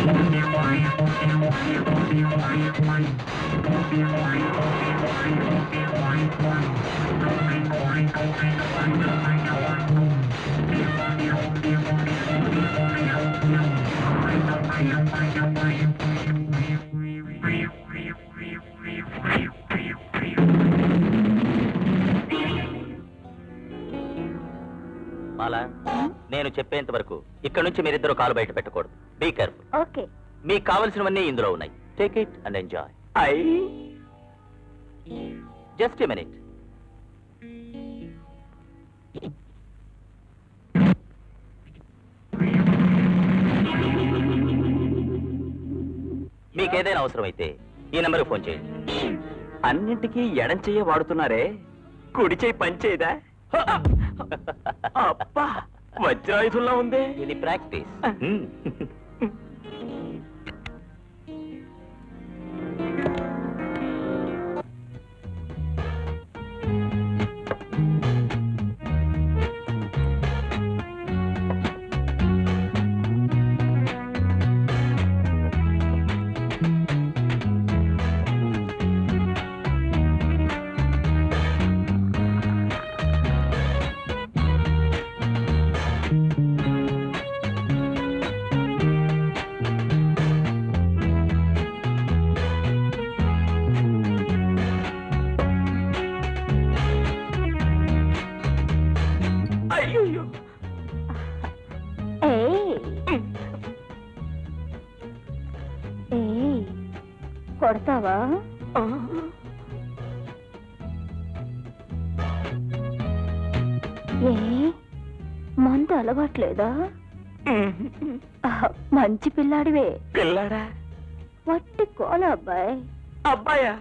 మాలా నేను చెప్పేంత వరకు ఇక్కడ నుంచి మీరిద్దరు కాలు బయట పెట్టకూడదు బీ కేర్ఫుల్ ఓకే మీకు కావలసినవన్నీ ఇందులో ఉన్నాయి take it and enjoy I just minute మీకేదైనా అవసరమైతే ఈ నెంబర్కి ఫోన్ చేయండి అన్నింటికీ ఎడం చెయ్య వాడుతున్నారే కుడి చెయ్యి పనిచేయదా అబ్బా వజ్రాయుధంలా ఉంది ఇది ప్రాక్టీస్ అయ్యో ఏయ్ ఏయ్ కొడతావా ఏ మందు అలవాట్లేదా ఆహ్, మంచి పిల్లాడివే పిల్లాడా వట్టి కోల అబ్బాయి అబ్బాయా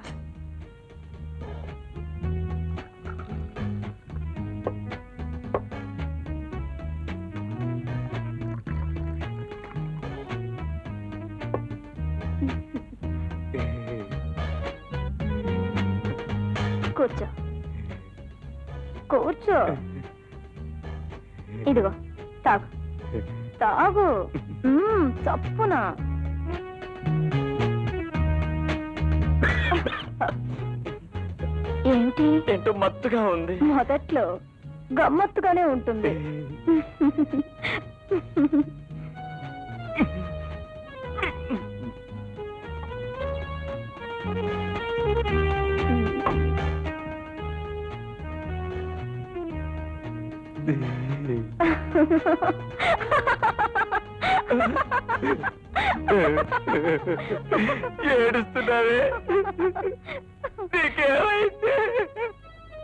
కూర్చో కూర్చో ఇదిగో తాగు తాగు మ్మ్, చప్పున ఏమిటి ఏంటో మత్తుగా ఉంది మొదట్లో గమ్మత్తుగానే ఉంటుంది ఏడుస్తున్నావే నీకేమైంది